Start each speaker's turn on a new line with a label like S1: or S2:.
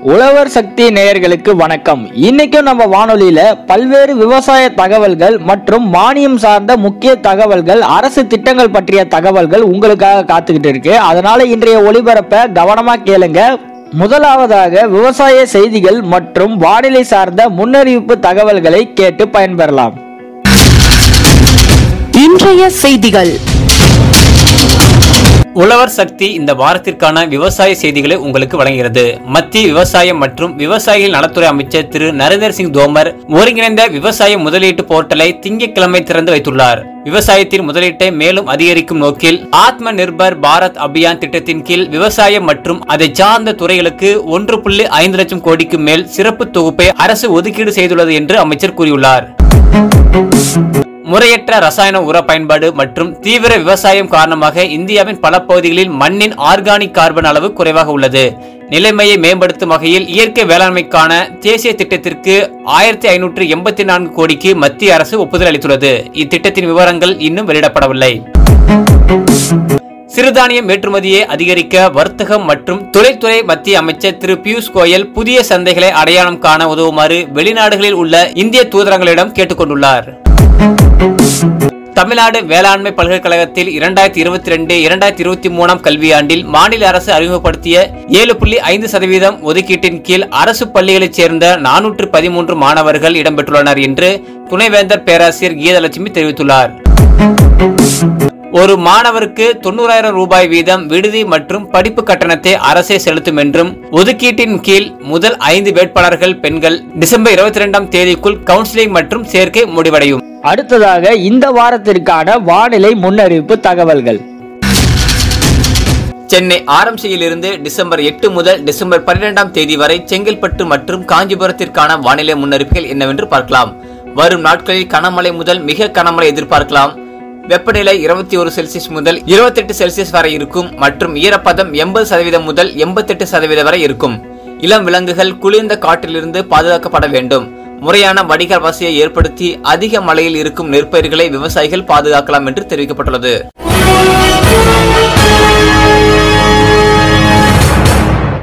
S1: உழவர் சக்தி நேயர்களுக்கு வணக்கம் இன்னைக்கும் நம்ம வானொலியில பல்வேறு விவசாய தகவல்கள் மற்றும் மானியம் சார்ந்த முக்கிய தகவல்கள் அரசு திட்டங்கள் பற்றிய தகவல்கள் உங்களுக்காக காத்துக்கிட்டு இருக்கு அதனால இன்றைய ஒளிபரப்ப கவனமா கேளுங்க முதலாவதாக விவசாய செய்திகள் மற்றும் வானிலை சார்ந்த முன்னறிவிப்பு தகவல்களை கேட்டு பயன்பெறலாம்
S2: இன்றைய செய்திகள்
S3: உழவர் சக்தி இந்த வாரத்திற்கான விவசாய செய்திகளை உங்களுக்கு வழங்குகிறது மத்திய விவசாயம் மற்றும் விவசாயிகள் நலத்துறை அமைச்சர் திரு நரேந்திர சிங் தோமர் ஒருங்கிணைந்த விவசாய முதலீட்டு போர்ட்டலை திங்கட்கிழமை திறந்து வைத்துள்ளார் விவசாயத்தில் முதலீட்டை மேலும் அதிகரிக்கும் நோக்கில் ஆத்ம நிர்பர் பாரத் அபியான் திட்டத்தின் கீழ் விவசாயம் மற்றும் அதை சார்ந்த துறைகளுக்கு ஒன்று புள்ளி ஐந்து லட்சம் கோடிக்கு மேல் சிறப்பு தொகுப்பை அரசு ஒதுக்கீடு செய்துள்ளது என்று அமைச்சர் கூறியுள்ளார் முறையற்ற ரசாயன உர பயன்பாடு மற்றும் தீவிர விவசாயம் காரணமாக இந்தியாவின் பல பகுதிகளில் மண்ணின் ஆர்கானிக் கார்பன் அளவு குறைவாக உள்ளது நிலைமையை மேம்படுத்தும் வகையில் இயற்கை வேளாண்மைக்கான தேசிய திட்டத்திற்கு ஆயிரத்தி ஐநூற்று எண்பத்தி நான்கு கோடிக்கு மத்திய அரசு ஒப்புதல் அளித்துள்ளது இத்திட்டத்தின் விவரங்கள் இன்னும் வெளியிடப்படவில்லை சிறுதானியம் ஏற்றுமதியை அதிகரிக்க வர்த்தகம் மற்றும் தொழில்துறை மத்திய அமைச்சர் திரு பியூஷ் கோயல் புதிய சந்தைகளை அடையாளம் காண உதவுமாறு வெளிநாடுகளில் உள்ள இந்திய தூதரங்களிடம் கேட்டுக்கொண்டுள்ளார் தமிழ்நாடு வேளாண்மை பல்கலைக்கழகத்தில் இரண்டாயிரத்தி இருபத்தி ரெண்டு இரண்டாயிரத்தி இருபத்தி மூணாம் கல்வியாண்டில் மாநில அரசு அறிமுகப்படுத்திய ஏழு புள்ளி ஐந்து சதவீதம் ஒதுக்கீட்டின் கீழ் அரசு பள்ளிகளைச் சேர்ந்த நானூற்று பதிமூன்று மாணவர்கள் இடம்பெற்றுள்ளனர் என்று துணைவேந்தர் பேராசிரியர் கீதலட்சுமி தெரிவித்துள்ளார் ஒரு மாணவருக்கு தொண்ணூறாயிரம் ரூபாய் வீதம் விடுதி மற்றும் படிப்பு கட்டணத்தை அரசே செலுத்தும் என்றும் ஒதுக்கீட்டின் கீழ் முதல் ஐந்து வேட்பாளர்கள் பெண்கள் டிசம்பர் இருபத்தி இரண்டாம் தேதிக்குள் கவுன்சிலிங் மற்றும் சேர்க்கை முடிவடையும்
S1: அடுத்ததாக இந்த வாரத்திற்கான வானிலை முன்னறிவிப்பு தகவல்கள்
S3: சென்னை ஆரம்சியிலிருந்து டிசம்பர் எட்டு முதல் டிசம்பர் பன்னிரெண்டாம் தேதி வரை செங்கல்பட்டு மற்றும் காஞ்சிபுரத்திற்கான வானிலை முன்னறிப்புகள் என்னவென்று பார்க்கலாம் வரும் நாட்களில் கனமழை முதல் மிக கனமழை எதிர்பார்க்கலாம் வெப்பநிலை இருபத்தி ஒரு செல்சியஸ் முதல் இருபத்தெட்டு செல்சியஸ் வரை இருக்கும் மற்றும் ஈரப்பதம் எண்பது சதவீதம் முதல் எண்பத்தெட்டு சதவீதம் வரை இருக்கும் இளம் விலங்குகள் குளிர்ந்த காற்றிலிருந்து பாதுகாக்கப்பட வேண்டும் முறையான வடிகால் வசதியை ஏற்படுத்தி அதிக மழையில் இருக்கும் நெற்பயிர்களை விவசாயிகள் பாதுகாக்கலாம் என்று தெரிவிக்கப்பட்டுள்ளது